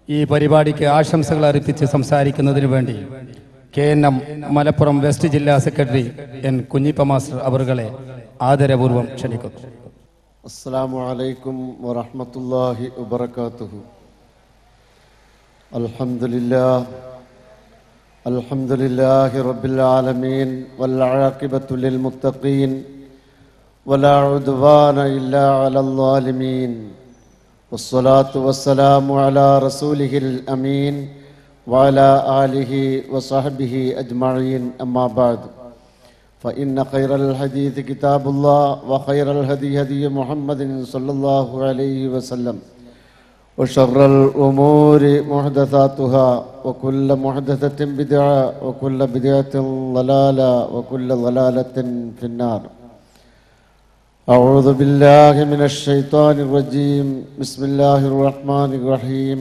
ഈ പരിപാടിക്ക് ആശംസകൾ അർപ്പിച്ച് സംസാരിക്കുന്നതിന് വേണ്ടി K N M Malappuram west ജില്ലാ സെക്രട്ടറി എൻ കുഞ്ഞിപ്പ മാസ്റ്റർ അവറുകളെ ആദരപൂർവ്വം ക്ഷണിക്കുന്നു السلام عليكم ورحمة الله وبركاته الحمد لله الحمد لله رب العالمين والعاقبة للمتقين ولا عدوان إلا على الظالمين والصلاة والسلام على رسوله الأمين وعلى آله وصحبه أجمعين أما بعد فإن خير الحديث كتاب الله وخير الهدي هدي محمد صلى الله عليه وسلم وشر الأمور محدثاتها وكل محدثة بدعة وكل بدعة ضلالة وكل ضلالة في النار أعوذ بالله من الشيطان الرجيم بسم الله الرحمن الرحيم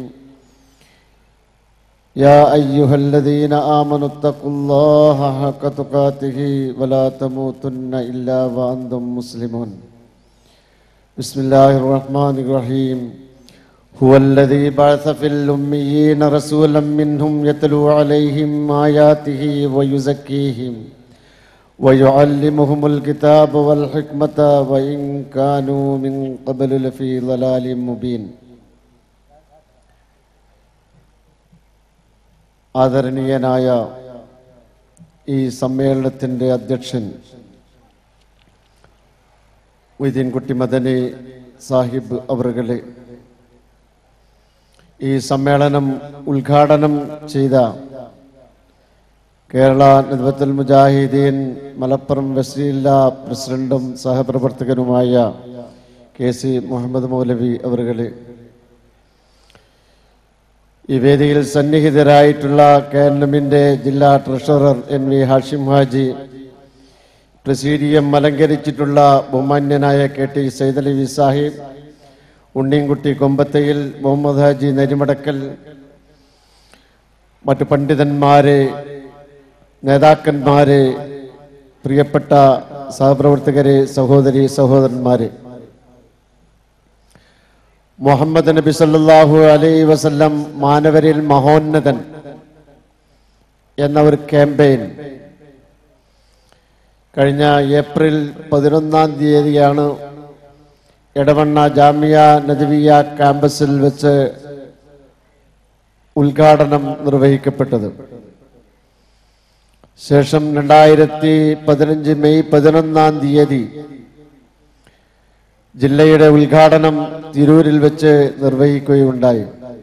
يا أيها الذين آمنوا اتقوا الله حق تقاته ولا تموتن إلا وأنتم مسلمون بسم الله الرحمن الرحيم هو الذي بعث في الأميين رسولا منهم يتلو عليهم آياته ويزكيهم ويعلمهم الكتاب والحكمة وإن كانوا من قبل لفي ضلال مبين ആദരണീയനായ ഈ സമ്മേളനത്തിൻ്റെ അധ്യക്ഷൻ മൊയ്തീൻകുട്ടി മദനി സാഹിബ് അവറുകളെ ഈ സമ്മേളനം ഉദ്ഘാടനം ചെയ്ത കേരള നദ്വത്തുൽ മുജാഹിദീൻ മലപ്പുറം വെസ്റ്റ് ജില്ലാ പ്രസിഡന്റും സഹപ്രവർത്തകനുമായ കെ സി മുഹമ്മദ് മൗലവി അവറുകളെ ഈ വേദിയിൽ സന്നിഹിതരായിട്ടുള്ള കെ എൻ എമ്മിൻ്റെ ജില്ലാ treasurer N V Hashim Haji presidium അലങ്കരിച്ചിട്ടുള്ള ബഹുമാന്യനായ കെ ടി സൈദലവി സാഹിബ് ഉണ്ണിൻകുട്ടി കൊമ്പത്തയിൽ മുഹമ്മദ് ഹാജി നരിമടക്കൽ മറ്റു പണ്ഡിതന്മാരെ നേതാക്കന്മാരെ പ്രിയപ്പെട്ട സഹപ്രവർത്തകരെ സഹോദരി സഹോദരന്മാരെ മുഹമ്മദ് നബി സല്ലല്ലാഹു അലൈഹി വസല്ലം മാനവരിൽ മഹോന്നതൻ എന്ന ഒരു ക്യാമ്പയിൻ കഴിഞ്ഞ ഏപ്രിൽ പതിനൊന്നാം തീയതിയാണ് എടവണ്ണ ജാമിയ നദവിയ ക്യാമ്പസിൽ വെച്ച് ഉദ്ഘാടനം നിർവഹിക്കപ്പെട്ടത് ശേഷം രണ്ടായിരത്തി പതിനഞ്ച് മെയ് പതിനൊന്നാം തീയതി ജില്ലയുടെ ഉദ്ഘാടനം തിരൂരിൽ വെച്ച് നിർവഹിക്കുകയുണ്ടായി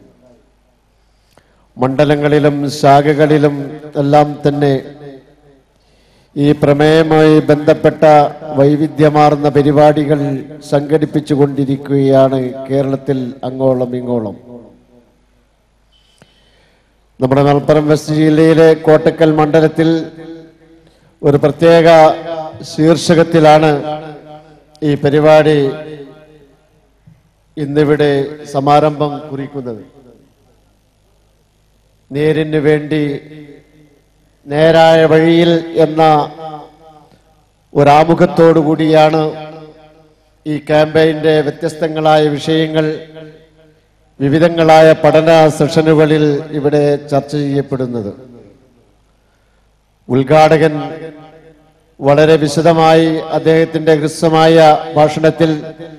മണ്ഡലങ്ങളിലും ശാഖകളിലും എല്ലാം തന്നെ ഈ പ്രമേയവുമായി ബന്ധപ്പെട്ട വൈവിധ്യമാർന്ന പരിപാടികൾ സംഘടിപ്പിച്ചുകൊണ്ടിരിക്കുകയാണ് കേരളത്തിൽ അങ്ങോളം ഇങ്ങോളം നമ്മുടെ മലപ്പുറം വെസ്റ്റ് ജില്ലയിലെ കോട്ടക്കൽ മണ്ഡലത്തിൽ ഒരു പ്രത്യേക ശീർഷകത്തിലാണ് ഈ പരിപാടി ഇന്നിവിടെ സമാരംഭം കുറിക്കുന്നത് നേരിന് വേണ്ടി നേരായ വഴിയിൽ എന്ന ഒരാമുഖത്തോടു കൂടിയാണ് ഈ ക്യാമ്പയിന്റെ വ്യത്യസ്തങ്ങളായ വിഷയങ്ങൾ വിവിധങ്ങളായ പഠന സെഷനുകളിൽ ഇവിടെ ചർച്ച ചെയ്യപ്പെടുന്നത് ഉദ്ഘാടകൻ വളരെ വിശദമായി അദ്ദേഹത്തിന്റെ ഹ്രസ്വമായ ഭാഷണത്തിൽ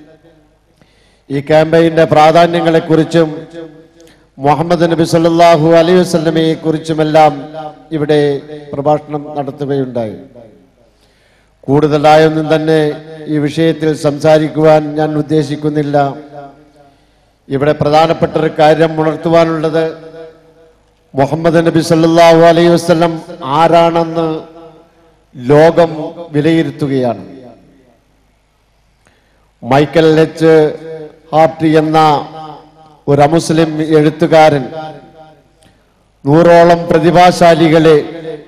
ഈ ക്യാമ്പയിന്റെ പ്രാധാന്യങ്ങളെക്കുറിച്ചും മുഹമ്മദ് നബി സല്ലല്ലാഹു അലൈഹി വസല്ലമയെ കുറിച്ചുമെല്ലാം ഇവിടെ പ്രഭാഷണം നടത്തുകയുണ്ടായി കൂടുതലായൊന്നും തന്നെ ഈ വിഷയത്തിൽ സംസാരിക്കുവാൻ ഞാൻ ഉദ്ദേശിക്കുന്നില്ല ഇവിടെ പ്രധാനപ്പെട്ട ഒരു കാര്യം ഉണർത്തുവാനുള്ളത് മുഹമ്മദ് നബി സല്ലല്ലാഹു അലൈഹി വസല്ലം ആരാണെന്ന് ലോകം വിലയിരുത്തുകയാണ് മൈക്കൽ എച്ച് ഹാർട്ടി എന്ന ഒരു അമുസ്ലിം എഴുത്തുകാരൻ നൂറോളം പ്രതിഭാശാലികളെ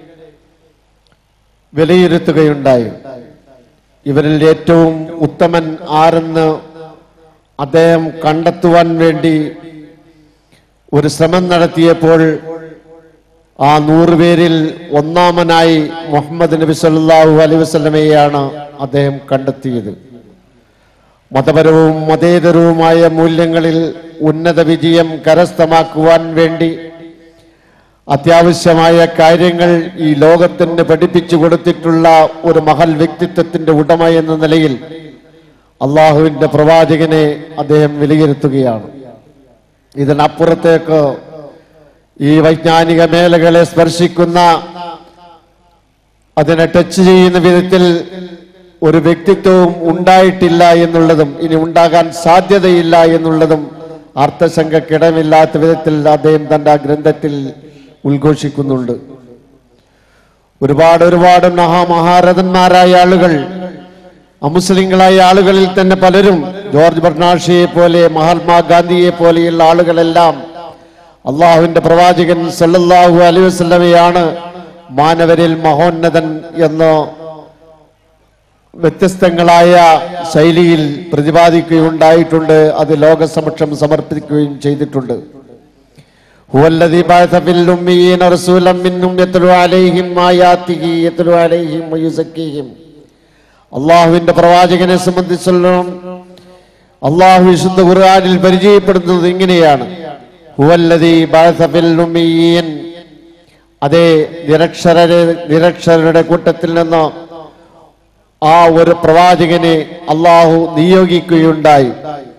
വിലയിരുത്തുകയുണ്ടായി ഇവരിൽ ഏറ്റവും ഉത്തമൻ ആരെന്ന് അദ്ദേഹം കണ്ടെത്തുവാൻ വേണ്ടി ഒരു ശ്രമം നടത്തിയപ്പോൾ ആ നൂറുപേരിൽ ഒന്നാമനായി മുഹമ്മദ് നബി സല്ലല്ലാഹു അലൈഹി വസല്ലമയെയാണ് അദ്ദേഹം കണ്ടെത്തിയത് മതപരവും മതേതരവുമായ മൂല്യങ്ങളിൽ ഉന്നത വിജയം കരസ്ഥമാക്കുവാൻ വേണ്ടി അത്യാവശ്യമായ കാര്യങ്ങൾ ഈ ലോകത്തിന് പഠിപ്പിച്ചു കൊടുത്തിട്ടുള്ള ഒരു മഹൽ വ്യക്തിത്വത്തിന്റെ ഉടമ എന്ന നിലയിൽ അള്ളാഹുവിന്റെ പ്രവാചകനെ അദ്ദേഹം വിലയിരുത്തുകയാണ് ഇതിനപ്പുറത്തേക്ക് ഈ വൈജ്ഞാനിക മേഖലകളെ സ്പർശിക്കുന്ന അതിനെ ടച്ച് ചെയ്യുന്ന വിധത്തിൽ ഒരു വ്യക്തിത്വവും ഉണ്ടായിട്ടില്ല എന്നുള്ളതും ഇനി ഉണ്ടാകാൻ സാധ്യതയില്ല എന്നുള്ളതും അർത്ഥശങ്കക്കിടമില്ലാത്ത വിധത്തിൽ അദ്ദേഹം തന്റെ ആ ഗ്രന്ഥത്തിൽ ഉദ്ഘോഷിക്കുന്നുണ്ട് ഒരുപാട് ഒരുപാട് മഹാ മഹാരഥന്മാരായ ആളുകൾ അമുസ്ലിങ്ങളായ ആളുകളിൽ തന്നെ പലരും ജോർജ് ബർണാഷിയെ പോലെ മഹാത്മാഗാന്ധിയെ പോലെയുള്ള ആളുകളെല്ലാം അള്ളാഹുവിന്റെ പ്രവാചകൻ സല്ലല്ലാഹു അലൈഹി വസല്ലമയാണ് മാനവരിൽ മഹോന്നതൻ എന്ന് വ്യത്യസ്തങ്ങളായ ശൈലിയിൽ പ്രതിപാദിക്കുകയുണ്ടായിട്ടുണ്ട് അത് ലോകസമക്ഷം സമർപ്പിക്കുകയും ചെയ്തിട്ടുണ്ട് هو الذي بعث في الأميين رسولا منهم يتلو عليهم آياته يتلو عليهم ويزكيهم അള്ളാഹുവിന്റെ പ്രവാചകനെ സംബന്ധിച്ചുള്ള അള്ളാഹു വിശുദ്ധ ഖുർആനിൽ പരിചയപ്പെടുന്നത് ഇങ്ങനെയാണ് ഹുവല്ലദീ ബഅസ ഫിൽ ഉമ്മീൻ അതേ നിരക്ഷരരെ നിരക്ഷരരുടെ കൂട്ടത്തിൽ നിന്ന് ആ ഒരു പ്രവാചകനെ അള്ളാഹു നിയോഗിക്കുകയുണ്ടായി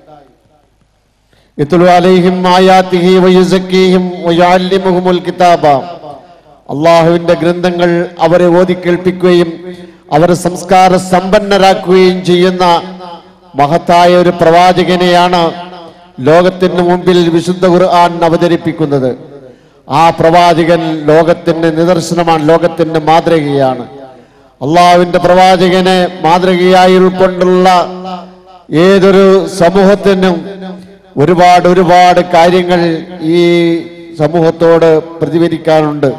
യത്ലു അലൈഹിം ആയാത്തിഹി വയുസക്കീഹിം വയുഅല്ലിമുഹുമുൽ കിതാബ അള്ളാഹുവിന്റെ ഗ്രന്ഥങ്ങൾ അവരെ ഓതി കേൾപ്പിക്കുകയും അവരെ സംസ്കാര സമ്പന്നരാക്കുകയും ചെയ്യുന്ന മഹത്തായ ഒരു പ്രവാചകനെയാണ് ലോകത്തിന് മുമ്പിൽ വിശുദ്ധ ഖുർആൻ അവതരിപ്പിക്കുന്നത് ആ പ്രവാചകൻ ലോകത്തിന്റെ നിദർശനമാണ് ലോകത്തിന്റെ മാതൃകയാണ് അള്ളാഹുവിന്റെ പ്രവാചകനെ മാതൃകയായി ഉൾക്കൊണ്ടുള്ള ഏതൊരു സമൂഹത്തിനും ഒരുപാട് ഒരുപാട് കാര്യങ്ങൾ ഈ സമൂഹത്തോട് പ്രതികരിക്കാനുണ്ട്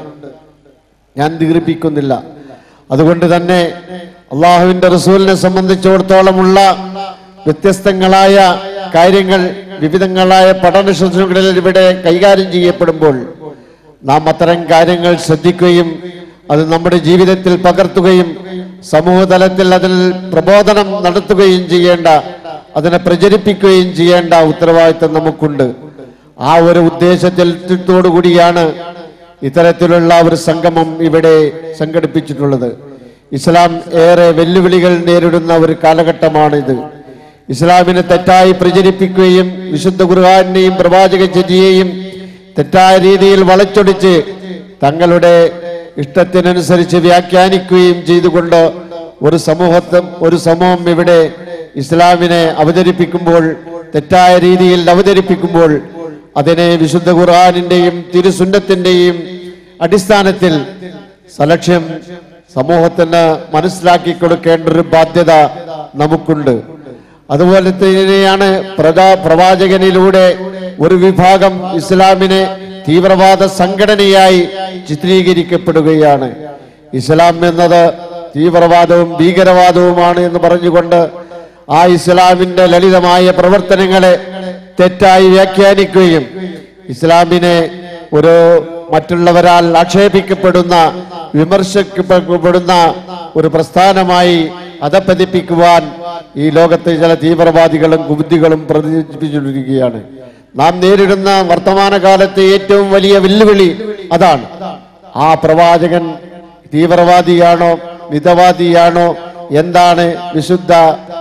ഞാൻ ദീർഘിപ്പിക്കുന്നില്ല അതുകൊണ്ട് തന്നെ അള്ളാഹുവിന്റെ റസൂലിനെ സംബന്ധിച്ചിടത്തോളമുള്ള വ്യത്യസ്തങ്ങളായ കാര്യങ്ങൾ വിവിധങ്ങളായ പഠന ശുശ്രൂഷകളിൽ ഇവിടെ കൈകാര്യം ചെയ്യപ്പെടുമ്പോൾ നാം അത്തരം കാര്യങ്ങൾ ശ്രദ്ധിക്കുകയും അത് നമ്മുടെ ജീവിതത്തിൽ പകർത്തുകയും സമൂഹതലത്തിൽ അതിൽ പ്രബോധനം നടത്തുകയും ചെയ്യേണ്ട അതിനെ പ്രചരിപ്പിക്കുകയും ചെയ്യേണ്ട ഉത്തരവാദിത്തം നമുക്കുണ്ട് ആ ഒരു ഉദ്ദേശത്തോടു കൂടിയാണ് ഇത്തരത്തിലുള്ള ഒരു സംഗമം ഇവിടെ സംഘടിപ്പിച്ചിട്ടുള്ളത് ഇസ്ലാം ഏറെ വെല്ലുവിളികൾ നേരിടുന്ന ഒരു കാലഘട്ടമാണിത് ഇസ്ലാമിനെ തെറ്റായി പ്രചരിപ്പിക്കുകയും വിശുദ്ധ ഖുർആാനെയും പ്രവാചക ചര്യയെയും തെറ്റായ രീതിയിൽ വളച്ചൊടിച്ച് തങ്ങളുടെ ഇഷ്ടത്തിനനുസരിച്ച് വ്യാഖ്യാനിക്കുകയും ചെയ്തുകൊണ്ട് ഒരു സമൂഹത്തെ ഒരു സമൂഹം ഇവിടെ ഇസ്ലാമിനെ അവതരിപ്പിക്കുമ്പോൾ തെറ്റായ രീതിയിൽ അവതരിപ്പിക്കുമ്പോൾ അതിനെ വിശുദ്ധ ഖുർആാനിന്റെയും തിരുസുന്നത്തിന്റെയും അടിസ്ഥാനത്തിൽ സലക്ഷ്യം സമൂഹത്തിന് മനസ്സിലാക്കി കൊടുക്കേണ്ട ഒരു ബാധ്യത നമുക്കുണ്ട് അതുപോലെ തന്നെയാണ് പ്രധാ പ്രവാചകനിലൂടെ ഒരു വിഭാഗം ഇസ്ലാമിനെ തീവ്രവാദ സംഘടനയായി ചിത്രീകരിക്കപ്പെടുകയാണ് ഇസ്ലാം എന്നത് തീവ്രവാദവും ഭീകരവാദവുമാണ് എന്ന് പറഞ്ഞുകൊണ്ട് ആ ഇസ്ലാമിന്റെ ലളിതമായ പ്രവർത്തനങ്ങളെ തെറ്റായി വ്യാഖ്യാനിക്കുകയും ഇസ്ലാമിനെ ഒരു മറ്റുള്ളവരാൽ ആക്ഷേപിക്കപ്പെടുന്ന വിമർശിക്കപ്പെടുന്ന ഒരു പ്രസ്ഥാനമായി അധപ്പതിപ്പിക്കുവാൻ ഈ ലോകത്തെ ചില തീവ്രവാദികളും കുബുദ്ധികളും പ്രചരിപ്പിച്ചിരിക്കുകയാണ് നാം നേരിടുന്ന വർത്തമാനകാലത്തെ ഏറ്റവും വലിയ വെല്ലുവിളി അതാണ് ആ പ്രവാചകൻ തീവ്രവാദിയാണോ മിതവാദിയാണോ എന്താണ് വിശുദ്ധ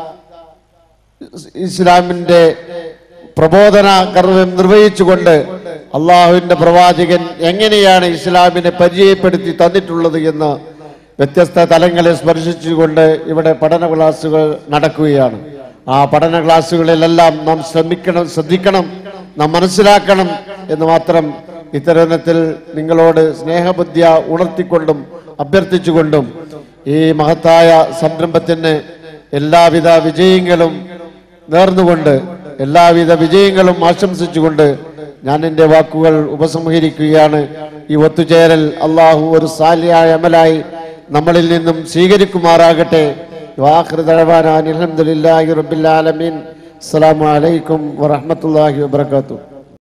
ഇസ്ലാമിന്റെ പ്രബോധന കർമ്മം നിർവഹിച്ചുകൊണ്ട് അള്ളാഹുവിന്റെ പ്രവാചകൻ എങ്ങനെയാണ് ഇസ്ലാമിനെ പരിചയപ്പെടുത്തി തന്നിട്ടുള്ളത് എന്ന് വ്യത്യസ്ത തലങ്ങളെ സ്പർശിച്ചുകൊണ്ട് ഇവിടെ പഠന ക്ലാസ്സുകൾ നടക്കുകയാണ് ആ പഠന ക്ലാസ്സുകളിലെല്ലാം നാം ശ്രമിക്കണം ശ്രദ്ധിക്കണം നാം മനസ്സിലാക്കണം എന്ന് മാത്രം ഇത്തരത്തിൽ നിങ്ങളോട് സ്നേഹബുദ്ധിയ ഉണർത്തിക്കൊണ്ടും അഭ്യർത്ഥിച്ചുകൊണ്ടും ഈ മഹത്തായ സംരംഭത്തിന് എല്ലാവിധ വിജയങ്ങളും നേർന്നുകൊണ്ട് എല്ലാവിധ വിജയങ്ങളും ആശംസിച്ചുകൊണ്ട് ഞാൻ എൻ്റെ വാക്കുകൾ ഉപസംഹരിക്കുകയാണ് ഈ ഒത്തുചേരൽ അള്ളാഹു ഒരു സാലിയായ അമലായി നമ്മളിൽ നിന്നും സ്വീകരിക്കുമാറാകട്ടെ അലഹമുല്ലാഹി റബിൻ അസ്സലാമു അലൈക്കും വറഹമത്തല്ലാഹി വബർക്കാത്തു